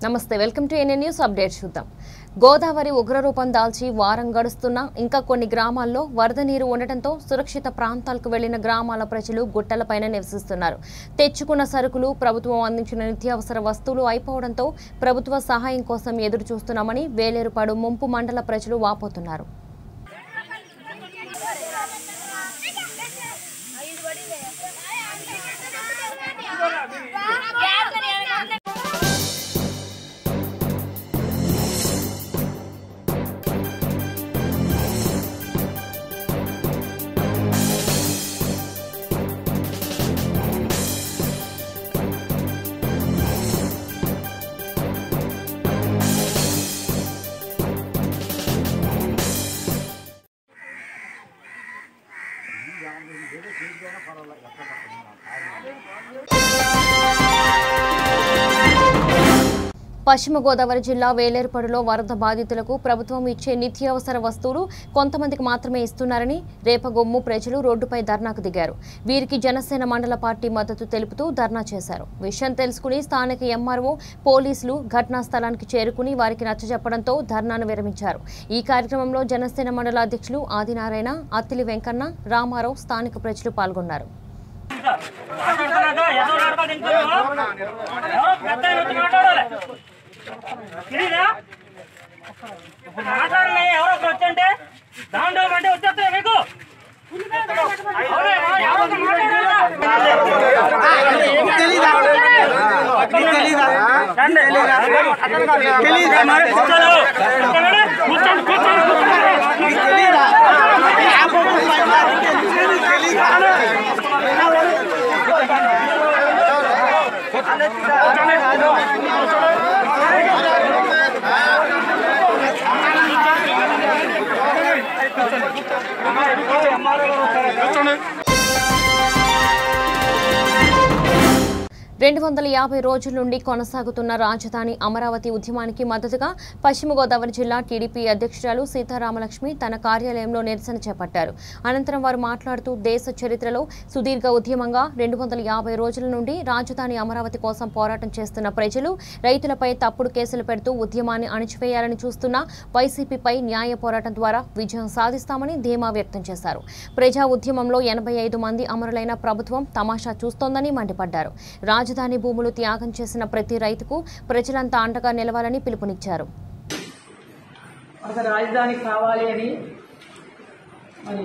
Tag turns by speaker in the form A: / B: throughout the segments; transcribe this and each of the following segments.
A: నమస్తే welcome to N N news update చూద్దాం గోదావరి ఉగ్రరూపం దాల్చి వారం గడుస్తున్నా ఇంకా కొన్ని గ్రామాల్లో వరద నీరు ఉండటంతో సురక్షిత ప్రాంతాలకు వెళ్లిన గ్రామాల ప్రజలు గుట్టలపైన నివసిస్తున్నారు తెచ్చుకున్న సరుకులు ప్రభుత్వం అందించిన నిత్యావసర వస్తువులు అయిపోవడంతో ప్రభుత్వ సహాయం కోసం ఎదురు చూస్తున్నామని వేలేరుపాడు ముంపు మండల ప్రజలు వాపోతున్నారు పశ్చిమ గోదావరి జిల్లా వేలేరుపాడులో వరద బాధితులకు ప్రభుత్వం ఇచ్చే నిత్యావసర వస్తువులు కొంతమందికి మాత్రమే ఇస్తున్నారని రేపగొమ్ము ప్రజలు రోడ్డుపై ధర్నాకు దిగారు వీరికి జనసేన మండల పార్టీ మద్దతు తెలుపుతూ ధర్నా చేశారు విషయం తెలుసుకుని స్థానిక ఎంఆర్ఓ పోలీసులు ఘటనా స్థలానికి చేరుకుని వారికి నచ్చజెప్పడంతో ధర్నాను విరమించారు ఈ కార్యక్రమంలో జనసేన మండల అధ్యక్షులు ఆదినారాయణ అత్తిలి వెంకన్న రామారావు స్థానిక ప్రజలు పాల్గొన్నారు
B: మాట్లాడుతున్నాక ఏదో నాటకాలు తింటున్నావు? ఎవరో పెద్ద ఆయన వచ్చి మాట్లాడాలి తెలీదా ఇప్పుడు మాట్లాడలే ఎవరో ఒకరు వచ్చంటే దాంట్లో అంటే వచ్చేస్తాయి మీకు అవునా? ఎవరో ఒకరు మాట్లాడాలా? రండి. కూర్చోను. కూర్చోండి. కూర్చోండి, కూర్చోండి,
A: రెండు వందల యాభై రోజుల నుండి కొనసాగుతున్న రాజధాని అమరావతి ఉద్యమానికి మద్దతుగా పశ్చిమ గోదావరి జిల్లా టీడీపీ అధ్యక్షురాలు సీతారామలక్ష్మి తన కార్యాలయంలో నిరసన చేపట్టారు అనంతరం వారు మాట్లాడుతూ దేశ చరిత్రలో సుదీర్ఘ ఉద్యమంగా రెండు వందల యాభై రోజుల నుండి రాజధాని అమరావతి కోసం పోరాటం చేస్తున్న ప్రజలు రైతులపై తప్పుడు కేసులు పెడుతూ ఉద్యమాన్ని అణిచివేయాలని చూస్తున్న వైసీపీపై న్యాయ పోరాటం ద్వారా విజయం సాధిస్తామని ధీమా వ్యక్తం చేశారు ప్రజా ఉద్యమంలో ఎనభై ఐదు మంది అమరులైన ప్రభుత్వం తమాషా చూస్తోందని మండిపడ్డారు రాజధాని భూములు త్యాగం చేసిన ప్రతి రైతుకు ప్రజలంతా అండగా నిలవాలని పిలుపునిచ్చారు
C: ఒక రాజధాని కావాలి అని మరి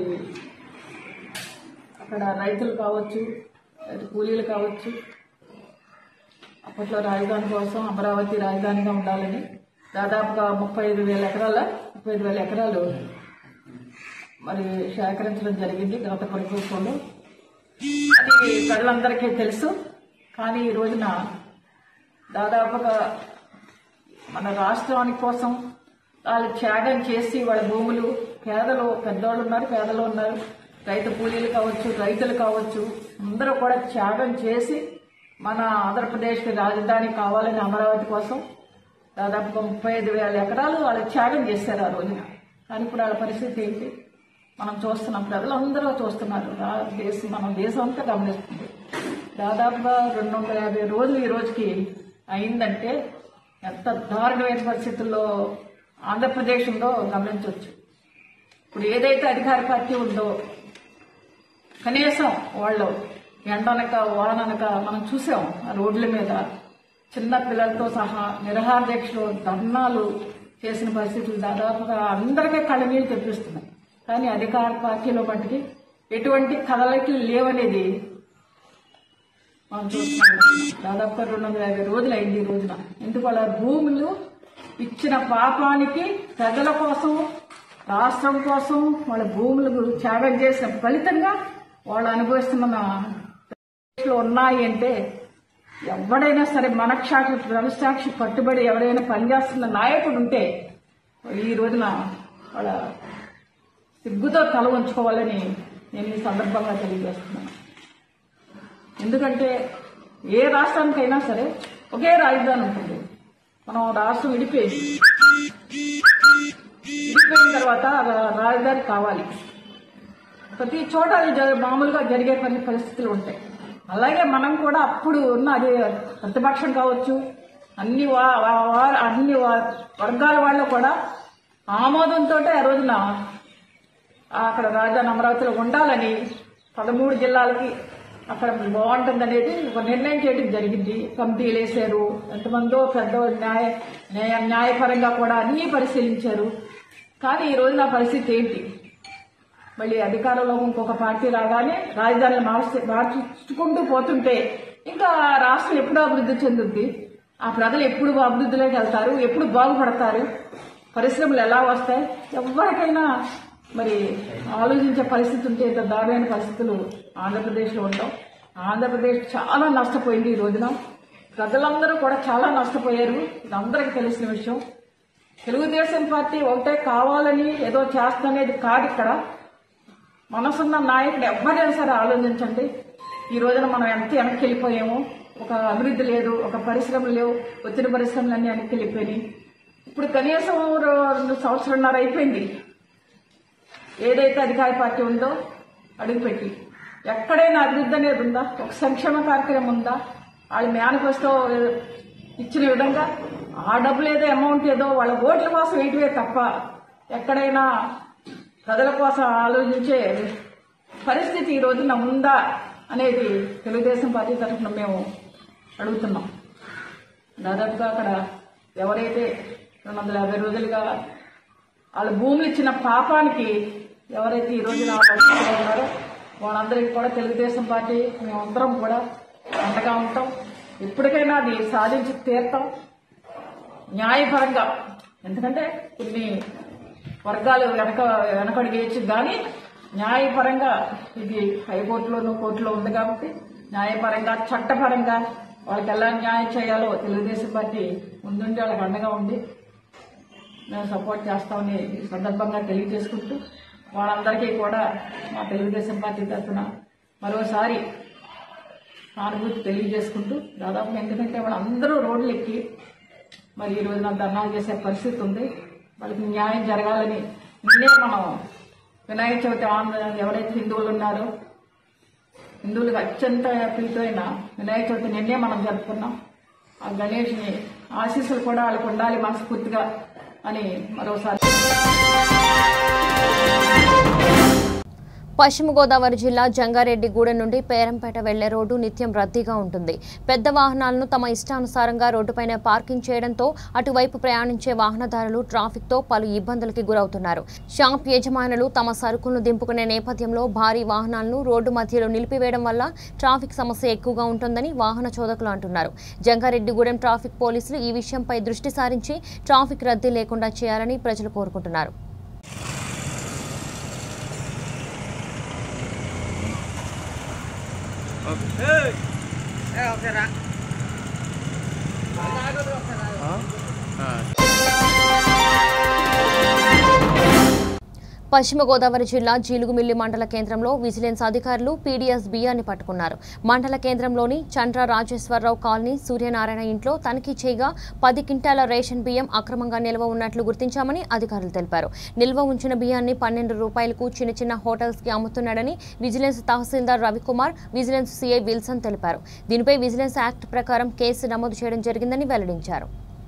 C: అక్కడ రైతులు కావచ్చు లేదా కూలీలు కావచ్చు అప్పట్లో రాజధాని కోసం అమరావతి రాజధానిగా ఉండాలని దాదాపుగా ముప్పై ఐదు వేల ఎకరాల ముప్పై ఐదు వేల ఎకరాలు మరి సేకరించడం జరిగింది గత ప్రభుత్వంలో అది ప్రజలందరికీ తెలుసు కానీ ఈ రోజున దాదాపుగా మన రాష్ట్రానికి కోసం వాళ్ళు త్యాగం చేసి వాళ్ళ భూములు పేదలు పెద్దవాళ్ళు ఉన్నారు పేదలు ఉన్నారు రైతు కూలీలు కావచ్చు రైతులు కావచ్చు అందరూ కూడా త్యాగం చేసి మన ఆంధ్రప్రదేశ్కి రాజధాని కావాలని అమరావతి కోసం దాదాపుగా ముప్పై ఐదు వేల ఎకరాలు వాళ్ళు త్యాగం చేశారు ఆ రోజున కానీ ఇప్పుడు వాళ్ళ పరిస్థితి ఏంటి మనం చూస్తున్నాం ప్రజలందరూ చూస్తున్నారు రా- దేశం మనం దేశం అంతా గమనిస్తుంది దాదాపుగా రెండు వందల యాభై రోజులు ఈ రోజుకి అయిందంటే ఎంత దారుణమైన పరిస్థితుల్లో ఆంధ్రప్రదేశ్ ఉందో గమనించవచ్చు ఇప్పుడు ఏదైతే అధికార పార్టీ ఉందో కనీసం వాళ్ళు ఎండనక వాననక మనం చూసాం ఆ రోడ్ల మీద చిన్న పిల్లలతో సహా నిరహార దీక్షలు ధర్నాలు చేసిన పరిస్థితులు దాదాపుగా అందరికీ కళ్ళనీళ్ళు తెప్పిస్తున్నాయి కానీ అధికార పార్టీలో మట్టుకి ఎటువంటి కథలకి లేవనేది మనం చూస్తున్నాం దాదాపుగా రెండు వందల యాభై రోజులు అయింది ఈ రోజున ఎందుకు వాళ్ళ భూములు ఇచ్చిన పాపానికి ప్రజల కోసం రాష్ట్రం కోసం వాళ్ళ భూములు త్యాగం చేసిన ఫలితంగా వాళ్ళు అనుభవిస్తున్న లో ఉన్నాయి అంటే ఎవడైనా సరే మనక్షాక్షి మనసాక్షి కట్టుబడి ఎవరైనా పనిచేస్తున్న నాయకుడు ఉంటే ఈ రోజున వాళ్ళ సిగ్గుతో తల ఉంచుకోవాలని నేను ఈ సందర్భంగా తెలియజేస్తున్నాను ఎందుకంటే ఏ రాష్ట్రానికైనా సరే ఒకే రాజధాని ఉంటుంది మనం రాష్ట్రం విడిపోయింది విడిపోయిన తర్వాత రా- రాజధాని కావాలి ప్రతి చోట అది జ- మామూలుగా జరిగే కొన్ని పరిస్థితులు ఉంటాయి అలాగే మనం కూడా అప్పుడు ఉన్న అదే ప్రతిపక్షం కావచ్చు అన్ని వా- వా- వా- అన్ని వా- వర్గాల వాళ్ళు కూడా ఆమోదంతో ఆ రోజున అక్కడ రాజధాని అమరావతిలో ఉండాలని పదమూడు జిల్లాలకి అక్కడ బాగుంటుంది అనేది ఒక నిర్ణయం చేయడం జరిగింది కమిటీలు వేశారు ఎంతమందో పెద్ద న్యాయ న్యాయ న్యాయపరంగా కూడా అన్నీ పరిశీలించారు కానీ ఈ రోజు నా పరిస్థితి ఏంటి మళ్ళీ అధికారంలో ఇంకొక పార్టీ రాగానే రాజధానిని మార్చి మార్చుకుంటూ పోతుంటే ఇంకా రాష్ట్రం ఎప్పుడు అభివృద్ధి చెందుద్ది ఆ ప్రజలు ఎప్పుడు అభివృద్ధిలోకి వెళ్తారు ఎప్పుడు బాగుపడతారు పరిశ్రమలు ఎలా వస్తాయి ఎవరికైనా మరి ఆలోచించే పరిస్థితి ఉంటే ఇంత దారుణమైన పరిస్థితులు ఆంధ్రప్రదేశ్లో ఉండవు ఆంధ్రప్రదేశ్ చాలా నష్టపోయింది ఈ రోజున ప్రజలందరూ కూడా చాలా నష్టపోయారు ఇది అందరికీ తెలిసిన విషయం తెలుగుదేశం పార్టీ ఒకటే కావాలని ఏదో చేస్తనేది కాదు ఇక్కడ మనసున్న నాయకుడు ఎవరైనా సరే ఆలోచించండి ఈ రోజున మనం ఎంత వెనక్కి వెళ్ళిపోయాము ఒక అభివృద్ధి లేదు ఒక పరిశ్రమలు లేవు వచ్చిన పరిశ్రమలన్నీ వెనక్కి వెళ్ళిపోయినాయి ఇప్పుడు కనీసం రెండు సంవత్సరంన్నర అయిపోయింది ఏదైతే అధికార పార్టీ ఉందో అడుగుపెట్టి ఎక్కడైనా అభివృద్ధి అనేది ఉందా ఒక సంక్షేమ కార్యక్రమం ఉందా వాళ్ళ మేనిఫెస్టో ఇచ్చిన విధంగా ఆ డబ్బులు ఏదో అమౌంట్ ఏదో వాళ్ళ ఓట్ల కోసం వేయటమే తప్ప ఎక్కడైనా ప్రజల కోసం ఆలోచించే పరిస్థితి ఈ రోజున ఉందా అనేది తెలుగుదేశం పార్టీ తరఫున మేము అడుగుతున్నాం దాదాపుగా అక్కడ ఎవరైతే రెండు వందల యాభై రోజులుగా వాళ్ళ భూములు ఇచ్చిన పాపానికి ఎవరైతే ఈ రోజున ఆ పరిస్థితిలో ఉన్నారో వాళ్ళందరికీ కూడా తెలుగుదేశం పార్టీ మేమందరం కూడా అండగా ఉంటాం ఎప్పటికైనా అది సాధించి తీరుతాం న్యాయపరంగా ఎందుకంటే కొన్ని వర్గాలు వెనక వెనకడిగేయచ్చు కానీ న్యాయపరంగా ఇది హైకోర్టులోనూ కోర్టులో ఉంది కాబట్టి న్యాయపరంగా చట్టపరంగా వాళ్ళకి ఎలా న్యాయం చేయాలో తెలుగుదేశం పార్టీ ముందుండి వాళ్ళకి అండగా ఉంది మేము సపోర్ట్ చేస్తామని ఈ సందర్భంగా తెలియజేసుకుంటూ వాళ్ళందరికీ కూడా మా తెలుగుదేశం పార్టీ తరఫున మరోసారి సానుభూతి తెలియజేసుకుంటూ దాదాపు ఎందుకంటే వాళ్ళందరూ రోడ్లు ఎక్కి మరి ఈ రోజున ధర్నాలు చేసే పరిస్థితి ఉంది వాళ్ళకి న్యాయం జరగాలని నిన్నే మనం వినాయక చవితి ఆంధ్ర ఎవరైతే హిందువులు ఉన్నారో హిందువులకు అత్యంత ప్రీతమైన వినాయక చవితి నిన్నే మనం జరుపుకున్నాం ఆ గణేష్ని ఆశీస్సులు కూడా వాళ్ళకు ఉండాలి మనస్ఫూర్తిగా అని మరోసారి
A: పశ్చిమ గోదావరి జిల్లా జంగారెడ్డిగూడెం నుండి పేరంపేట వెళ్లే రోడ్డు నిత్యం రద్దీగా ఉంటుంది పెద్ద వాహనాలను తమ ఇష్టానుసారంగా రోడ్డుపైన పార్కింగ్ చేయడంతో అటువైపు ప్రయాణించే వాహనదారులు ట్రాఫిక్ తో పలు ఇబ్బందులకి గురవుతున్నారు షాప్ యజమానులు తమ సరుకులను దింపుకునే నేపథ్యంలో భారీ వాహనాలను రోడ్డు మధ్యలో నిలిపివేయడం వల్ల ట్రాఫిక్ సమస్య ఎక్కువగా ఉంటుందని వాహన చోదకులు అంటున్నారు జంగారెడ్డిగూడెం ట్రాఫిక్ పోలీసులు ఈ విషయంపై దృష్టి సారించి ట్రాఫిక్ రద్దీ లేకుండా చేయాలని ప్రజలు కోరుకుంటున్నారు పశ్చిమ గోదావరి జిల్లా జీలుగుమిల్లి మండల కేంద్రంలో విజిలెన్స్ అధికారులు పీడీఎస్ బియ్యాన్ని పట్టుకున్నారు మండల కేంద్రంలోని చంద్ర రాజేశ్వరరావు కాలనీ సూర్యనారాయణ ఇంట్లో తనిఖీ చేయగా పది క్వింటాల రేషన్ బియ్యం అక్రమంగా నిల్వ ఉన్నట్లు గుర్తించామని అధికారులు తెలిపారు నిల్వ ఉంచిన బియ్యాన్ని పన్నెండు రూపాయలకు చిన్న చిన్న హోటల్స్ కి అమ్ముతున్నాడని vigilance tahsildar Ravikumar vigilance C I Wilson తెలిపారు దీనిపై విజిలెన్స్ యాక్ట్ ప్రకారం కేసు నమోదు చేయడం జరిగిందని వెల్లడించారు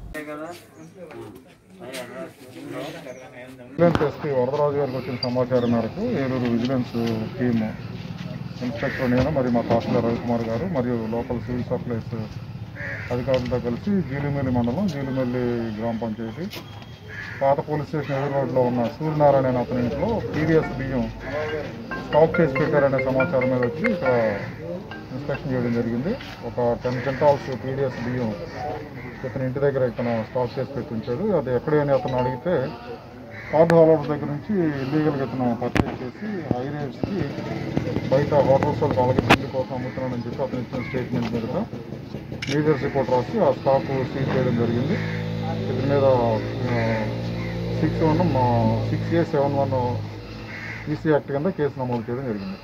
D: విజిలెన్స్ ఎస్పీ వరదరాజు గారికి వచ్చిన సమాచారం మేరకు ఏలూరు విజిలెన్స్ టీమ్ ఇన్స్పెక్టర్ నేను మరియు మా తహసీల్దార్ రవికుమార్ గారు మరియు లోకల్ సివిల్ సప్లైస్ అధికారులతో కలిసి జీలిమెల్లి మండలం జీలిమెల్లి గ్రామ పంచాయతీ పాత పోలీస్ స్టేషన్ ఎదురు రోడ్లో ఉన్న సూర్యనారాయణ అనే అతని ఇంట్లో పీడిఎస్ బియ్యం స్టాక్ చేసి పెట్టారనే సమాచారం మీద వచ్చి ఇక్కడ ఇన్స్పెక్షన్ చేయడం జరిగింది ఒక టెన్ క్వింటాల్స్ పీడిఎస్ బియ్యం ఇతని ఇంటి దగ్గర ఇతను స్టాక్ చేసి పెట్టి ఉంచాడు అది ఎక్కడైనా అతను అడిగితే కార్డ్ హోల్డర్ దగ్గర నుంచి ఇల్లీగల్గా ఇతను పర్చేజ్ చేసి హై రేట్స్కి బయట హోటల్స్ వాళ్ళకి వాళ్ళకి తిండి కోసం అమ్ముతున్నాడని చెప్పి అతను ఇచ్చిన స్టేట్మెంట్ మీద లీడర్స్ రిపోర్ట్ రాసి ఆ స్టాక్ సీజ్ చేయడం జరిగింది ఇతని మీద six one six A seven one EC act కింద కేసు నమోదు చేయడం జరిగింది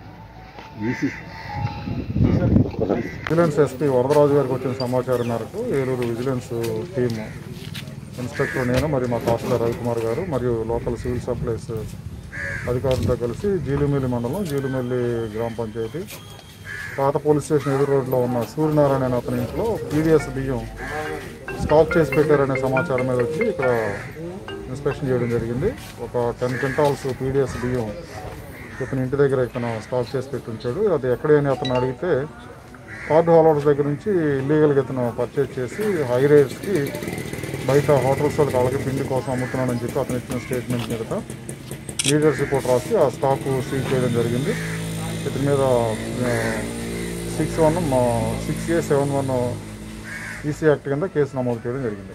D: విజిలెన్స్ ఎస్పీ వరదరాజు గారికి వచ్చిన సమాచారం మేరకు ఏలూరు విజిలెన్స్ టీమ్ ఇన్స్పెక్టర్ నేను మరియు మా తహసీల్దార్ రవికుమార్ గారు మరియు లోకల్ సివిల్ సప్లైస్ అధికారులతో కలిసి జీలుమిల్లి మండలం జీలుమిల్లి గ్రామ పంచాయతీ పాత పోలీస్ స్టేషన్ ఎదురు రోడ్లో ఉన్న సూర్యనారాయణ అనే అతని ఇంట్లో పీడిఎస్ బియ్యం స్టాక్ చేసి పెట్టారనే సమాచారం మీద వచ్చి ఇక్కడ ఇన్స్పెక్షన్ చేయడం జరిగింది ఒక టెన్ క్వింటాల్స్ పీడిఎస్ బియ్యం ఇతని ఇంటి దగ్గర ఇతను స్టాక్ చేసి పెట్టి ఉంచాడు అది ఎక్కడైనా అతను అడిగితే కార్డ్ హోల్డర్స్ దగ్గర నుంచి ఇల్లీగల్గా ఇతను పర్చేజ్ చేసి హై రేట్స్కి బయట హోటల్స్ వాళ్ళకి వాళ్ళకి పిండి కోసం అమ్ముతున్నాడని చెప్పి అతను ఇచ్చిన స్టేట్మెంట్ మీదట లీడర్స్ రిపోర్ట్ రాసి ఆ స్టాక్ సీజ్ చేయడం జరిగింది ఇతని మీద six one six A seven one EC act కింద కేసు నమోదు చేయడం జరిగింది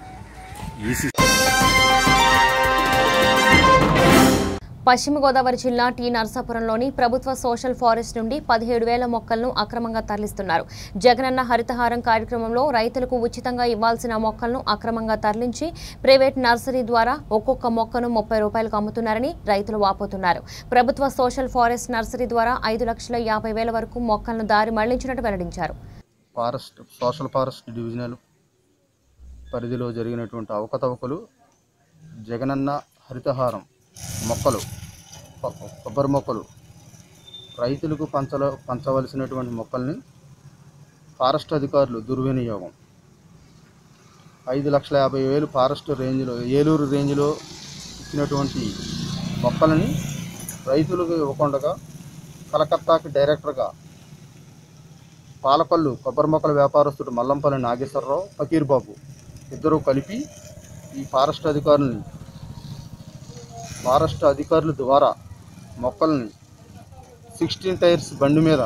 A: పశ్చిమ గోదావరి జిల్లా టీ నరసాపురంలోని ప్రభుత్వ సోషల్ ఫారెస్ట్ నుండి పదిహేడు వేల మొక్కలను అక్రమంగా తరలిస్తున్నారు జగనన్న హరితహారం కార్యక్రమంలో రైతులకు ఉచితంగా ఇవ్వాల్సిన మొక్కలను అక్రమంగా తరలించి ప్రైవేట్ నర్సరీ ద్వారా ఒక్కొక్క మొక్కను ముప్పై రూపాయలకు అమ్ముతున్నారని రైతులు వాపోతున్నారు ప్రభుత్వ సోషల్ ఫారెస్ట్ నర్సరీ ద్వారా ఐదు లక్షల యాభై వేల వరకు మొక్కలను దారి మళ్లించినట్టు వెల్లడించారు
E: ఫారెస్ట్ సోషల్ ఫారెస్ట్ డివిజనల్ పరిధిలో జరిగినటువంటి అవకతవకలు జగనన్న హరితహారం మొక్కలు కొ- కొబ్బరి మొక్కలు రైతులకు పంచల పంచవలసినటువంటి మొక్కల్ని ఫారెస్ట్ అధికారులు దుర్వినియోగం ఐదు లక్షల యాభై వేలు ఫారెస్ట్ రేంజ్లో ఏలూరు రేంజ్లో ఇచ్చినటువంటి మొక్కలని రైతులకు ఇవ్వకుండా కలకత్తాకి డైరెక్టర్గా పాలకొల్లు కొబ్బరి మొక్కల వ్యాపారస్తుడు మల్లంపల్లి నాగేశ్వరరావు ఫకీర్ బాబు ఇద్దరూ కలిపి ఈ ఫారెస్ట్ అధికారులని ఫారెస్ట్ అధికారుల ద్వారా మొక్కల్ని సిక్స్టీన్ టైర్స్ బండి మీద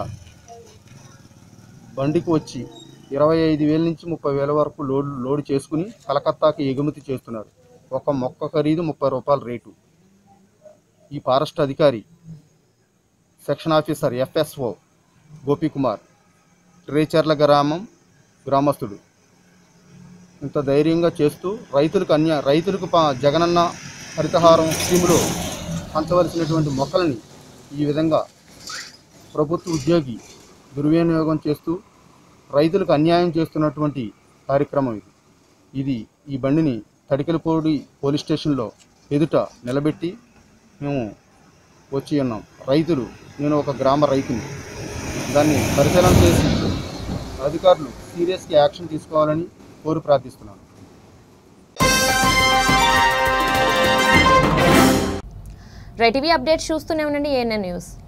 E: బండికి వచ్చి ఇరవై ఐదు వేల నుంచి ముప్పై వేల వరకు లోడ్ లోడ్ చేసుకుని కలకత్తాకి ఎగుమతి చేస్తున్నారు ఒక మొక్క ఖరీదు ముప్పై రూపాయల రేటు ఈ ఫారెస్ట్ అధికారి section officer FSO Gopikumar Recharla గ్రామం గ్రామస్తుడు ఇంత ధైర్యంగా చేస్తూ రైతులకు అన్య రైతులకు ప- జగనన్న హరితహారం స్కీములో పంచవలసినటువంటి మొక్కలని ఈ విధంగా ప్రభుత్వ ఉద్యోగి దుర్వినియోగం చేస్తూ రైతులకు అన్యాయం చేస్తున్నటువంటి కార్యక్రమం ఇది ఇది ఈ బండిని తడికెలపూడి పోలీస్ స్టేషన్లో ఎదుట నిలబెట్టి మేము వచ్చి ఉన్నాం రైతులు నేను ఒక గ్రామ రైతుని దాన్ని పరిశీలన చేసి అధికారులు సీరియస్గా యాక్షన్ తీసుకోవాలని కోరి ప్రార్థిస్తున్నాను
A: రైటీవీ అప్డేట్స్ చూస్తూనే ఉండండి ఏఎన్ఎన్ న్యూస్